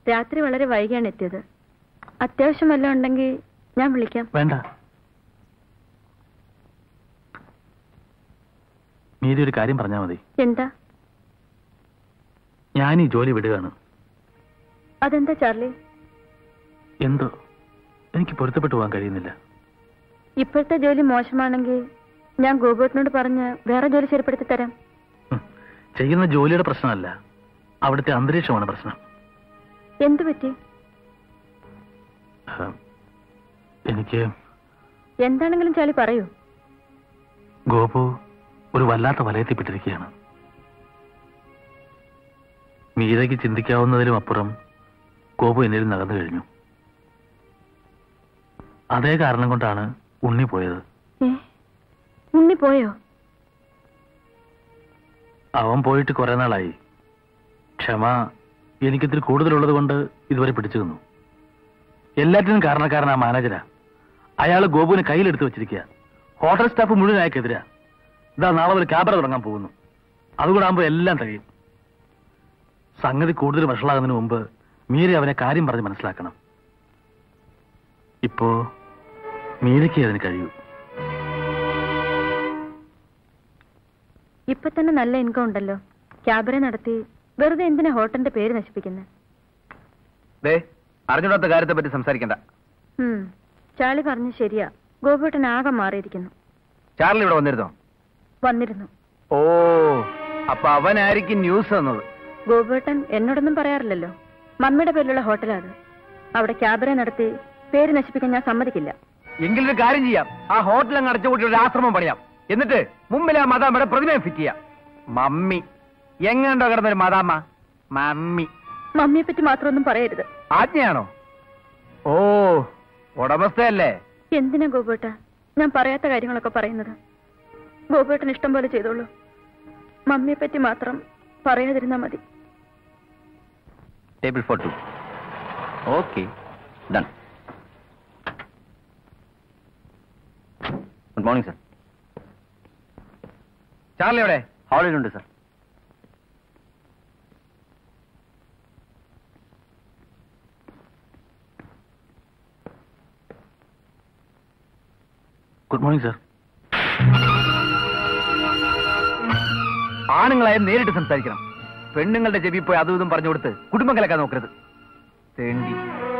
രാത്രി വളരെ വൈകിയാണ് എത്തിയത് അത്യാവശ്യം വല്ലതും ഉണ്ടെങ്കിൽ ഞാൻ വിളിക്കാം വേണ്ട മീതി ഒരു കാര്യം പറഞ്ഞാൽ മതി എന്താ ഞാൻ ഈ ജോലി വിടുകയാണ് അതെന്താ ചാർലി എന്തോ എനിക്ക് പൊരുത്തപ്പെട്ടു പോകാൻ കഴിയുന്നില്ല ഇപ്പോഴത്തെ ജോലി മോശമാണെങ്കിൽ ഞാൻ ഗോപുരത്തിനോട് പറഞ്ഞ് വേറെ ജോലി ശരിപ്പെടുത്തി തരാം ഉം. ചെയ്യുന്ന ജോലിയുടെ പ്രശ്നമല്ല അവിടുത്തെ അന്തരീക്ഷമാണ് പ്രശ്നം എന്തു പറ്റി ഉം. എനിക്ക് എന്താണെങ്കിലും ചാളി പറയൂ ഗോപു ഒരു വല്ലാത്ത വലയത്തിൽപ്പെട്ടിരിക്കുകയാണ് മീരയ്ക്ക് ചിന്തിക്കാവുന്നതിലും അപ്പുറം ഗോപു എന്നിൽ നകന്നു കഴിഞ്ഞു അതേ കാരണം കൊണ്ടാണ് ഉണ്ണി പോയത് ഏ ഉണ്ണി പോയോ അവൻ പോയിട്ട് കുറെ നാളായി ക്ഷമ എനിക്കിത്തിരി കൂടുതലുള്ളത് കൊണ്ട് ഇതുവരെ പിടിച്ചു നിന്നു എല്ലാറ്റിനും കാരണക്കാരൻ ആ മാനേജരാ അയാൾ ഗോപുവിനെ കയ്യിലെടുത്ത് വെച്ചിരിക്കുക ഹോട്ടൽ സ്റ്റാഫ് മുഴുവൻ അയക്കെതിരാ ഇതാ നാളെ ഒരു ക്യാബറ തുടങ്ങാൻ പോകുന്നു അതുകൂടെ ആകുമ്പോൾ എല്ലാം കഴിയും സംഗതി കൂടുതൽ വഷളാകുന്നതിന് മുമ്പ് മീര അവനെ കാര്യം പറഞ്ഞ് മനസ്സിലാക്കണം ഇപ്പോ മീരയ്ക്ക് അതിന് കഴിയൂ ഇപ്പൊ തന്നെ നല്ല ഇൻകം ഉണ്ടല്ലോ ക്യാബറെ നടത്തി വെറുതെ എന്തിനാ ഹോട്ടലിന്റെ പേര് നശിപ്പിക്കുന്നത് ദേ അറിഞ്ഞൂടാത്ത കാര്യത്തെ പറ്റി സംസാരിക്കണ്ട ഉം ചാളി പറഞ്ഞു ശരിയാ ഗോപുട്ടൻ ആകെ മാറിയിരിക്കുന്നു ചാർലി ഇവിടെ വന്നിരുന്നോ വന്നിരുന്നു ഓ അപ്പൊ അവനായിരിക്കും ന്യൂസ് തന്നത് ഗോപുട്ടൻ എന്നോടൊന്നും പറയാറില്ലല്ലോ മമ്മിയുടെ പേരിലുള്ള ഹോട്ടലാ അത് അവിടെ ക്യാബറെ നടത്തി പേര് നശിപ്പിക്കാൻ ഞാൻ സമ്മതിക്കില്ല എങ്കിലൊരു കാര്യം ചെയ്യാം ആ ഹോട്ടൽ അങ്ങ് അടച്ചുപൂട്ടി ഒരു ആശ്രമം പണിയാം എന്നിട്ട് മുമ്പിൽ ആ മദാമ്മയുടെ പ്രതിമയെ ഫിറ്റ് ചെയ്യാം മമ്മി എങ്ങാണ്ടോ കിടന്നൊരു മദാമ്മ മമ്മി മമ്മിയെ പറ്റി മാത്രമൊന്നും പറയരുത് ആജ്ഞയാണോ ഓ ഉടമസ്ഥയല്ലേ എന്തിനാ ഗോപേട്ട ഞാൻ പറയാത്ത കാര്യങ്ങളൊക്കെ പറയുന്നത് ഗോപേട്ടൻ ഇഷ്ടം പോലെ ചെയ്തോളൂ മമ്മിയെ പറ്റി മാത്രം പറയാതിരുന്നാ മതി table four two okay done good morning sir Charlie എവിടെ ഹാളിലുണ്ട് സർ ഗുഡ് മോർണിംഗ് സർ ആണുങ്ങളായ നേരിട്ട് സംസാരിക്കണം പെണ്ണുങ്ങളുടെ ചെവി പോയി അതും ഇതും പറഞ്ഞു കൊടുത്ത് കുടുംബം കലക്കാൻ നോക്കരുത് തേണ്ടി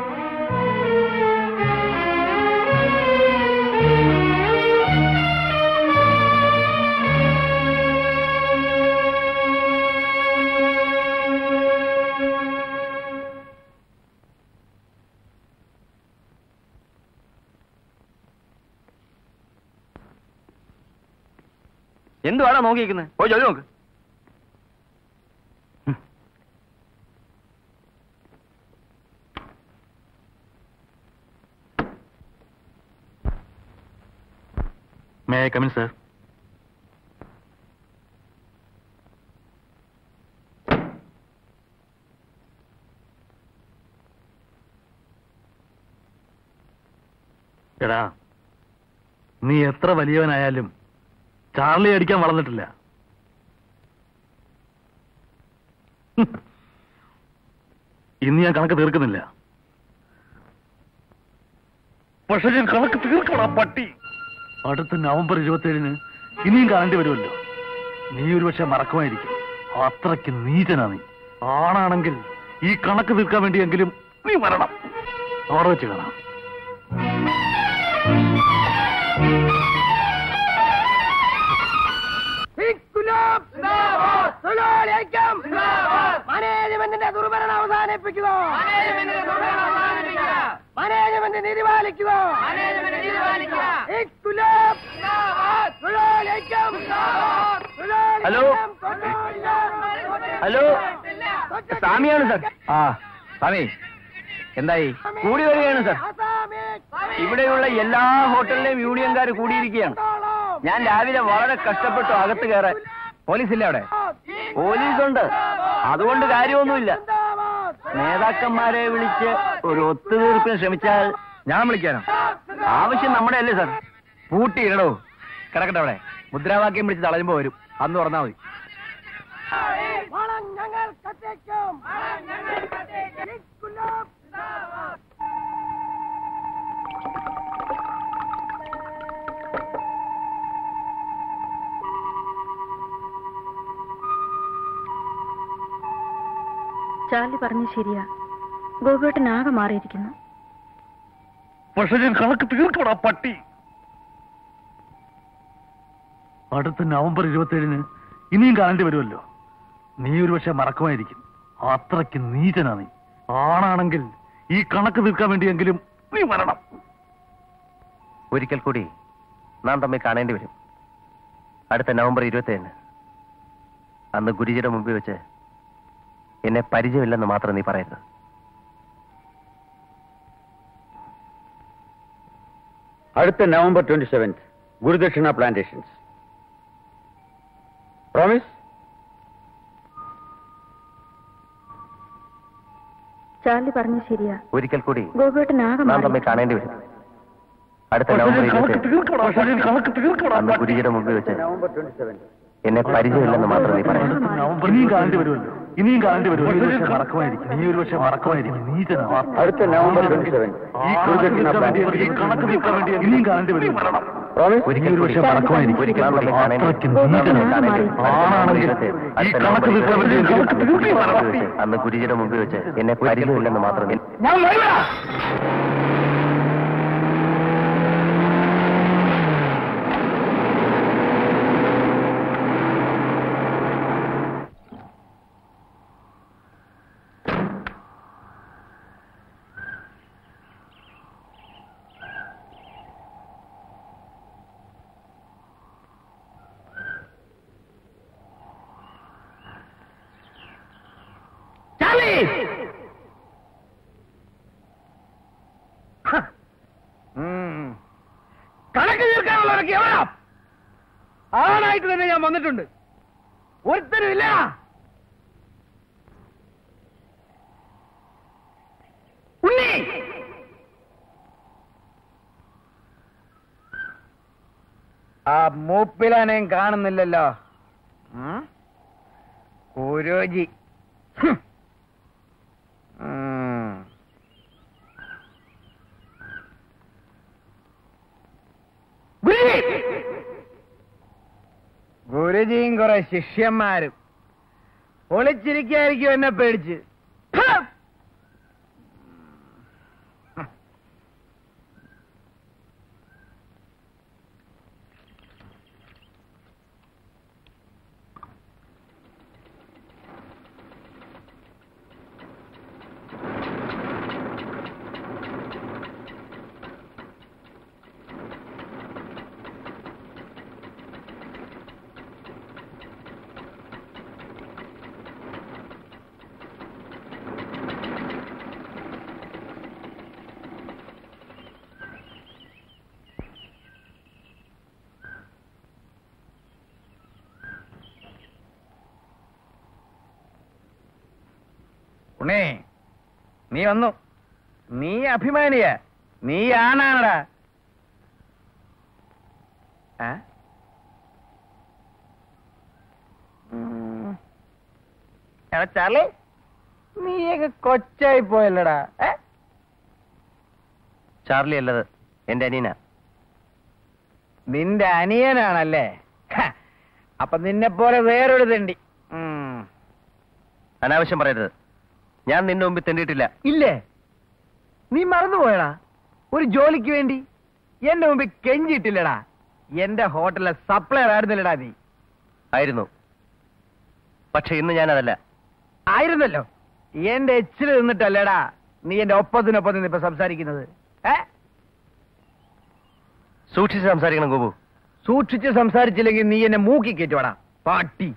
എന്തുവാണോ നോക്കിയിരിക്കുന്നത് പോയി ജോലി നോക്ക് മേ ഐ കമിൻ സർ എടാ നീ എത്ര വലിയവനായാലും ചാർലി അടിക്കാൻ വളർന്നിട്ടില്ല ഹും. ഇന്ന് ഞാൻ കണക്ക് തീർക്കുന്നില്ല പക്ഷെ ഞാൻ കണക്ക് തീർക്കണം പട്ടി അടുത്ത നവംബർ ഇരുപത്തിയേഴിന് ഇനിയും കാണേണ്ടി വരുമല്ലോ നീ ഒരു പക്ഷെ മറക്കുമായിരിക്കും അത്രയ്ക്ക് നീചനാ നീ ആണാണെങ്കിൽ ഈ കണക്ക് തീർക്കാൻ വേണ്ടിയെങ്കിലും നീ മരണം അവിടെ വെച്ച് കാണാം മാനേജ്മെന്റിന്റെ ദുർഭരണം അവസാനിപ്പിക്കുക മാനേജ്മെന്റ് നീതിപാലിക്കുക ഇൻകുലാബ് തൊഴിലാളി ഐക്യം! തൊഴിലാളി ഹലോ. ഐക്യം! തൊഴിലാളി ഹലോ സ്വാമിയാണ് സർ ആ സ്വാമി എന്തായി കൂടി വരികയാണ് സർ ആസാമി! ഇവിടെയുള്ള എല്ലാ ഹോട്ടലിലെയും യൂണിയൻകാർ കൂടിയിരിക്കുകയാണ് ഞാൻ രാവിലെ വളരെ കഷ്ടപ്പെട്ടു അകത്ത് കയറാൻ പോലീസില്ല അവിടെ പോലീസുണ്ട് അതുകൊണ്ട് കാര്യമൊന്നുമില്ല നേതാക്കന്മാരെ വിളിച്ച് ഒരു ഒത്തുതീർപ്പിന് ശ്രമിച്ചാൽ ഞാൻ വിളിക്കാനോ ആവശ്യം നമ്മുടെ അല്ലേ സാർ പൂട്ടിയിടണോ കിടക്കട്ടെ അവിടെ മുദ്രാവാക്യം വിളിച്ച് തളരുമ്പോ വരും അന്ന് തുറന്നാ മതി വളം ഞങ്ങൾ കത്തിക്കും ചാർലി പറഞ്ഞ ശരിയാ ഗോപിയേട്ടൻ ആകെ മാറിയിരിക്കുന്നു പക്ഷെ ഞാൻ കണക്ക് തീർക്കടാ പട്ടി അടുത്ത നവംബർ ഇരുപത്തിയേഴിന് ഇനിയും കാണേണ്ടി വരുമല്ലോ നീ ഒരു പക്ഷെ മറക്കുമായിരിക്കും അത്രയ്ക്ക് നീചനാ നീ ആണാണെങ്കിൽ ഈ കണക്ക് തീർക്കാൻ വേണ്ടിയെങ്കിലും നീ മരണം ഒരിക്കൽ കൂടി നാം തമ്മിൽ കാണേണ്ടി വരും അടുത്ത നവംബർ ഇരുപത്തിയേഴിന് അന്ന് ഗുരുജിയുടെ മുമ്പിൽ വെച്ച് എന്നെ പരിചയമില്ലെന്ന് മാത്രം നീ പറയരുത് അടുത്ത November twenty seventh Gurudakshina plantations promise Charlie പറഞ്ഞ ശരിയാ ഒരിക്കൽ കൂടി ഗോപിയേട്ടൻ ആകെ നാം തമ്മിൽ മാറി കാണേണ്ടി വരും അടുത്ത നവംബർ ഇരുപത്തിയേഴ് കണക്ക് തീർക്കടാ അന്ന് ഗുരുജിയുടെ മുമ്പിൽ വെച്ച് നവംബർ ട്വന്റി സെവൻത് എന്നെ പരിചയമില്ലെന്ന് മാത്രം നീ പറയരുത് അടുത്ത നവംബർ ഇനിയും കാണേണ്ടി വരുമല്ലോ ഇനിയും കാണേണ്ടി വരും നീ ഒരു പക്ഷെ മറക്കുമായിരിക്കും നീ ഒരു പക്ഷെ മറക്കുമായിരിക്കും നീചനാ അടുത്ത നവംബർ ട്വന്റി സെവൻത് ഈ ഗുരുദക്ഷിണ പ്ലാന്റേഷൻ ഈ കണക്ക് തീർക്കാൻ വേണ്ടി ഇനിയും കാണേണ്ടി വരും പ്രോമിസ് ഒരിക്കൽ ഒരു കൂടി പക്ഷെ മറക്കുമായിരിക്കും ഒരിക്കൽ കൂടി കാണേണ്ടി അത്രയ്ക്ക് വരും. നീചനാ. കാണേണ്ടി വരും. ആണാണെങ്കിൽ ഈ കണക്ക് തീർക്കാൻ വേണ്ടി കണക്ക് തീർക്കാൻ മറക്കും. അന്ന് ഗുരുജിയുടെ മുമ്പിൽ വെച്ച് എന്നെ പരിചയമില്ലെന്ന് മാത്രം നീ കണക്ക് തീർക്കാനുള്ളവരൊക്കെ എവിടാ ആണായിട്ട് തന്നെ ഞാൻ വന്നിട്ടുണ്ട് ഒരുത്തരും ഇല്ല ഉണ്ണി ആ മൂപ്പിലാനേം കാണുന്നില്ലല്ലോ ഉം? കുരോജി ഹും. ഉം. ഗുരുജി ഗുരുജിയും കുറെ ശിഷ്യന്മാരും ഒളിച്ചിരിക്കായിരിക്കും എന്നെ പേടിച്ച് ഹം. ഉണ്ണേ നീ വന്നു നീ അഭിമാനിയ നീ ആണാണടാ ആ? ഉം. എടാ ചാർലി നീയൊക്കെ കൊച്ചായി പോയല്ലടാ ഏ ചാർലി അല്ലത് എന്റെ അനിയനാ നിന്റെ അനിയനാണല്ലേ ഹ, അപ്പൊ നിന്നെ പോലെ വേറൊരു തെണ്ടി ഉം. അനാവശ്യം പറയരുത് ഞാൻ നിന്റെ മുമ്പിൽ തെണ്ടിയിട്ടില്ല ഇല്ലേ നീ മറന്നുപോയടാ ഒരു ജോലിക്ക് വേണ്ടി എന്റെ മുമ്പിൽ കെഞ്ചിയിട്ടില്ലടാ എന്റെ ഹോട്ടലിലെ സപ്ലയർ ആയിരുന്നില്ലടാ നീ ആയിരുന്നു പക്ഷെ ഇന്ന് ഞാനതല്ല ആയിരുന്നല്ലോ എന്റെ എച്ചിൽ നിന്നിട്ടല്ലേടാ നീ എന്റെ ഒപ്പത്തിനൊപ്പം നിന്ന് ഇപ്പൊ സംസാരിക്കുന്നത് ഏ സൂക്ഷിച്ച് സംസാരിക്കണം ഗോപു സൂക്ഷിച്ച് സംസാരിച്ചില്ലെങ്കിൽ നീ എന്നെ മൂക്കി കയറ്റുവാടാ പാട്ടി